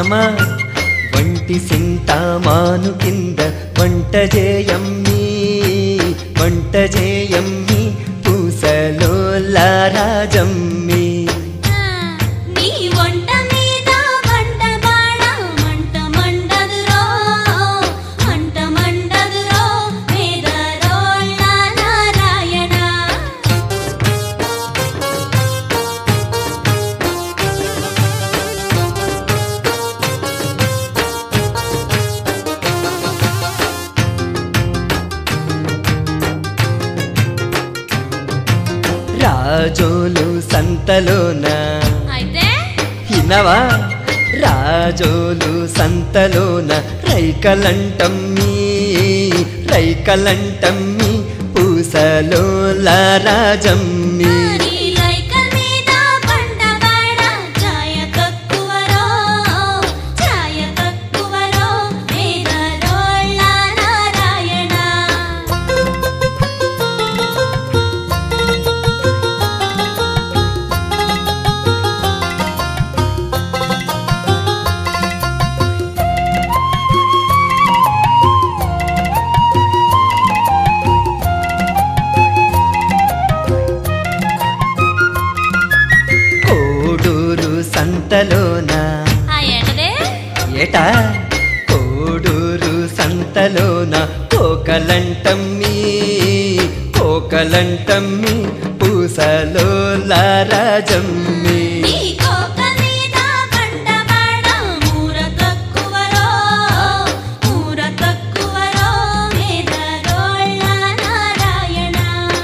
రాజమా వంటి సింతామాను కింద వంట చేయమ్మి వంట చేయమ్మి పూసలోల రాజమ్మి నీ వంట మీద వంట బాణ మంట మండదురో మంట మండదురో మేదరోళ్ళ నారాయణ రాజోలు సంతలోన అయితే ఇనవా రాజోలు సంతలోన రైకలంటమ్మి రైకలంటమ్మి పూసలోల రాజమ్మి నీ లైకల్ మీద వంట బాణ ఛాయ తక్కువరో ఛాయ తక్కువరో మేదరోళ్ళ నారాయణ కోడూరు సంతలోన ఆ ఏంటదే ఏటా కోడూరు సంతలోన కోకలంటమ్మి కోకలంటమ్మి పూసలోల రాజమ్మి నీ కోక మీద వంట బాణ మూర తక్కువరో మూర తక్కువరో మేదరోళ్ళ నారాయణ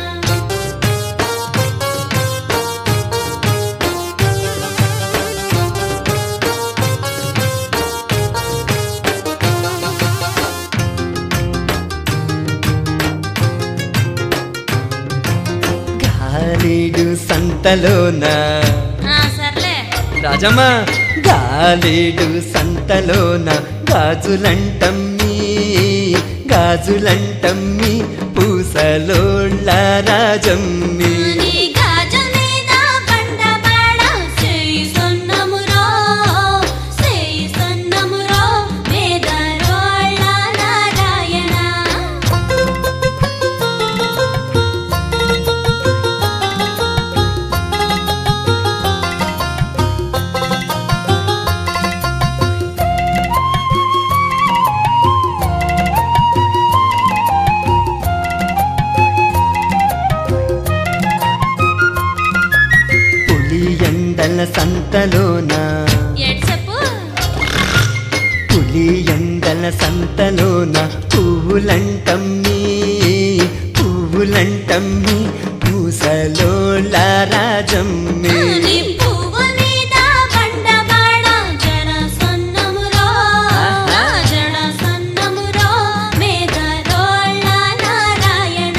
గాలిడు సంతలోన ఆ సర్లే రాజమ్మ గాలిడు సంతలోన గాజులంటమ్మి గాజులంటమ్మి పూసలోళ్ళ రాజమ్మి నీ గాజుల మీద వంట బాణ చేయి సొన్నమురో చేయి సొన్నమురో మేదరోళ్ళ నారాయణ పులి ఎండల సంతలోన ఎడ్ చెప్పు పులి ఎండల సంతలోన పువ్వులంటమ్మి పువ్వులంటమ్మి పూసలోళ్ళ రాజమ్మి నీ పువ్వు మీద వంట బాణ జడ సొన్నమురో జడ సొన్నమురో మేదరోళ్ళ నారాయణ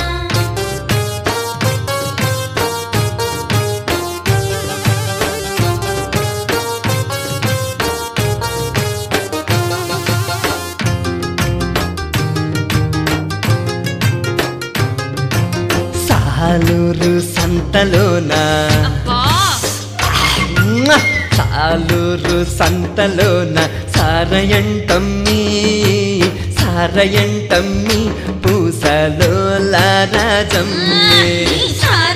సాలూరు సంతలోన అబ్బా మ్మ! సాలూరు సంతలోన సారయంటమ్మి సారయంటమ్మి పూసలోల రాజమ్మి నీ సార